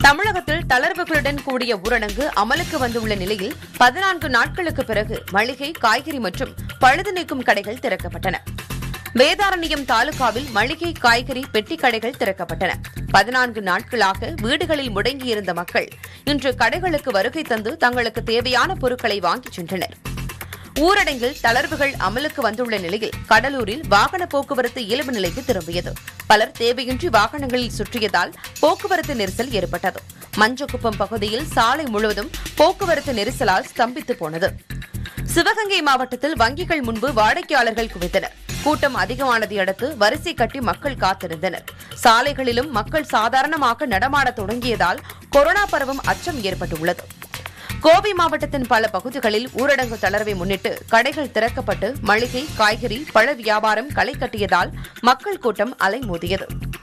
தமிழகத்தில் தளர்வுகளுடன் கூடிய ஊரடங்கு அமலுக்கு வந்துள்ள நிலையில் பதினான்கு நாட்களுக்கு பிறகு மளிகை காய்கறி மற்றும் பழுது நீக்கும் கடைகள் திறக்கப்பட்டன வேதாரண்யம் தாலுகாவில் மளிகை காய்கறி பெட்டி கடைகள் திறக்கப்பட்டன பதினான்கு நாட்களாக வீடுகளில் முடங்கியிருந்த மக்கள் இன்று கடைகளுக்கு வருகை தந்து தங்களுக்கு தேவையான பொருட்களை வாங்கிச் சென்றனர் ஊரடங்கில் தளர்வுகள் அமலுக்கு வந்துள்ள நிலையில் கடலூரில் வாகன போக்குவரத்து இயல்பு நிலைக்கு திரும்பியது பலர் தேவையின்றி வாகனங்களில் சுற்றியதால் போக்குவரத்து நெரிசல் ஏற்பட்டது மஞ்சக்குப்பம் பகுதியில் சாலை முழுவதும் போக்குவரத்து நெரிசலால் ஸ்தம்பித்து போனது சிவகங்கை மாவட்டத்தில் வங்கிகள் முன்பு வாடிக்கையாளர்கள் குவித்தனர் கூட்டம் அதிகமானதை அடுத்து வரிசை கட்டி மக்கள் காத்திருந்தனர் சாலைகளிலும் மக்கள் சாதாரணமாக நடமாடத் தொடங்கியதால் கொரோனா பரவும் அச்சம் ஏற்பட்டுள்ளது கோவை மாவட்டத்தின் பல பகுதிகளில் ஊரடங்கு தளர்வை முன்னிட்டு கடைகள் திறக்கப்பட்டு மளிகை காய்கறி பழ வியாபாரம் களை கட்டியதால் மக்கள் கூட்டம் அலைமோதியது